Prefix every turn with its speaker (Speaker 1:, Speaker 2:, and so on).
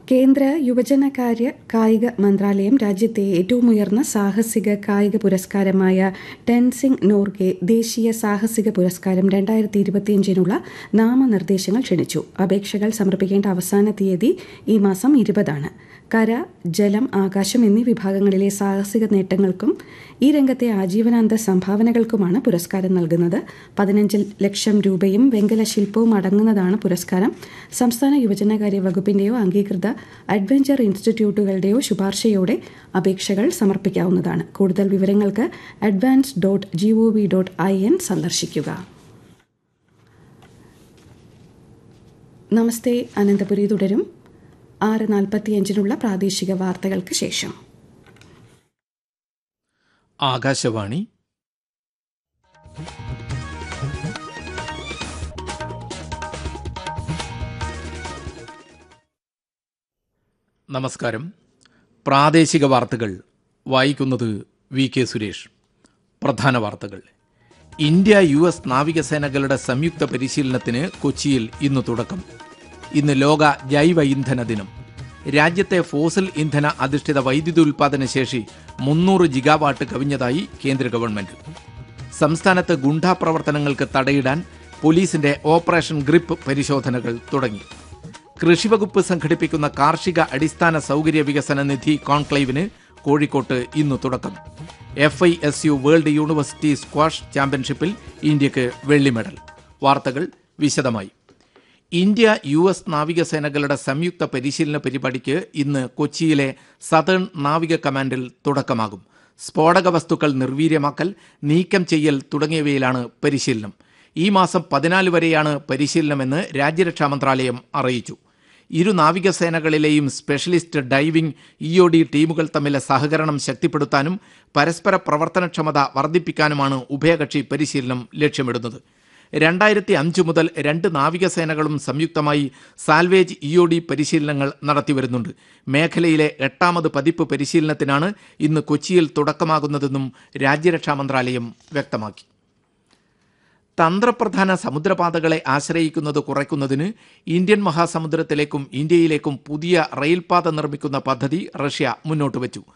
Speaker 1: കേന്ദ്ര യുവജനകാര്യ കായിക മന്ത്രാലയം രാജ്യത്തെ ഏറ്റവും ഉയർന്ന സാഹസിക കായിക പുരസ്കാരമായ ടെൻസിംഗ് നോർഗെ ദേശീയ സാഹസിക പുരസ്കാരം രണ്ടായിരത്തി ഇരുപത്തിയഞ്ചിനുള്ള നാമനിർദ്ദേശങ്ങൾ ക്ഷണിച്ചു അപേക്ഷകൾ സമർപ്പിക്കേണ്ട അവസാന തീയതി ഈ മാസം ഇരുപതാണ് കര ജലം ആകാശം എന്നീ വിഭാഗങ്ങളിലെ സാഹസിക നേട്ടങ്ങൾക്കും ഈ രംഗത്തെ ആജീവനാന്ത സംഭാവനകൾക്കുമാണ് പുരസ്കാരം നൽകുന്നത് പതിനഞ്ച് ലക്ഷം രൂപയും വെങ്കല ശില്പവും അടങ്ങുന്നതാണ് പുരസ്കാരം സംസ്ഥാന യുവജനകാര്യ വകുപ്പിന്റെയോ അംഗീകൃത അഡ്വഞ്ചർ ഇൻസ്റ്റിറ്റ്യൂട്ടുകളുടെയോ ശുപാർശയോടെ അപേക്ഷകൾ സമർപ്പിക്കാവുന്നതാണ് കൂടുതൽ വിവരങ്ങൾക്ക് advance dot G O V dot I N സന്ദർശിക്കുക നമസ്തേ അനന്തപുരി തുടരും ആറ് നാൽപ്പത്തിയഞ്ചിനുള്ള പ്രാദേശിക വാർത്തകൾക്ക് ശേഷം
Speaker 2: ആകാശവാണി നമസ്കാരം പ്രാദേശിക വാർത്തകൾ വായിക്കുന്നത് വി കെ സുരേഷ് പ്രധാന വാർത്തകൾ ഇന്ത്യ യു എസ് നാവികസേനകളുടെ സംയുക്ത പരിശീലനത്തിന് കൊച്ചിയിൽ ഇന്ന് തുടക്കം ഇന്ന് ലോക ജൈവ ഇന്ധന ദിനം രാജ്യത്തെ ഫോസിൽ ഇന്ധന അധിഷ്ഠിത വൈദ്യുതി ഉൽപാദന ശേഷി മുന്നൂറ് ജിഗാവാട്ട് കവിഞ്ഞതായി കേന്ദ്ര ഗവൺമെന്റ് സംസ്ഥാനത്ത് ഗുണ്ടാ പ്രവർത്തനങ്ങൾക്ക് തടയിടാൻ പോലീസിന്റെ ഓപ്പറേഷൻ ഗ്രിപ്പ് പരിശോധനകൾ തുടങ്ങി കൃഷിവകുപ്പ് സംഘടിപ്പിക്കുന്ന കാർഷിക അടിസ്ഥാന സൗകര്യ വികസന നിധി കോൺക്ലേവിന് കോഴിക്കോട്ട് ഇന്ന് തുടക്കം F I S U world university squash ചാമ്പ്യൻഷിപ്പിൽ ഇന്ത്യക്ക് വെള്ളി മെഡൽ വാർത്തകൾ വിശദമായി ഇന്ത്യ യു എസ് നാവികസേനകളുടെ സംയുക്ത പരിശീലന പരിപാടിക്ക് ഇന്ന് കൊച്ചിയിലെ സതേൺ നാവിക കമാൻഡിൽ തുടക്കമാകും സ്ഫോടക വസ്തുക്കൾ നിർവീര്യമാക്കൽ നീക്കം ചെയ്യൽ തുടങ്ങിയവയിലാണ് പരിശീലനം ഈ മാസം പതിനാല് വരെയാണ് പരിശീലനമെന്ന് രാജ്യരക്ഷാ മന്ത്രാലയം അറിയിച്ചു ഇരു നാവികസേനകളിലെയും specialist diving E O D ടീമുകൾ തമ്മിലെ സഹകരണം ശക്തിപ്പെടുത്താനും പരസ്പര പ്രവർത്തനക്ഷമത വർദ്ധിപ്പിക്കാനുമാണ് ഉഭയകക്ഷി പരിശീലനം ലക്ഷ്യമിടുന്നത് രണ്ടായിരത്തി അഞ്ച് മുതൽ രണ്ട് നാവികസേനകളും സംയുക്തമായി സാൽവേജ് ഇ ഒ ഡി പരിശീലനങ്ങൾ നടത്തിവരുന്നുണ്ട് മേഖലയിലെ എട്ടാമത് പതിപ്പ് പരിശീലനത്തിനാണ് ഇന്ന് കൊച്ചിയിൽ തുടക്കമാകുന്നതെന്നും രാജ്യരക്ഷാ മന്ത്രാലയം വ്യക്തമാക്കി തന്ത്രപ്രധാന സമുദ്രപാതകളെ ആശ്രയിക്കുന്നത് കുറയ്ക്കുന്നതിന് ഇന്ത്യൻ മഹാസമുദ്രത്തിലേക്കും ഇന്ത്യയിലേക്കും പുതിയ റെയിൽപാത നിർമ്മിക്കുന്ന പദ്ധതി റഷ്യ മുന്നോട്ട് വച്ചു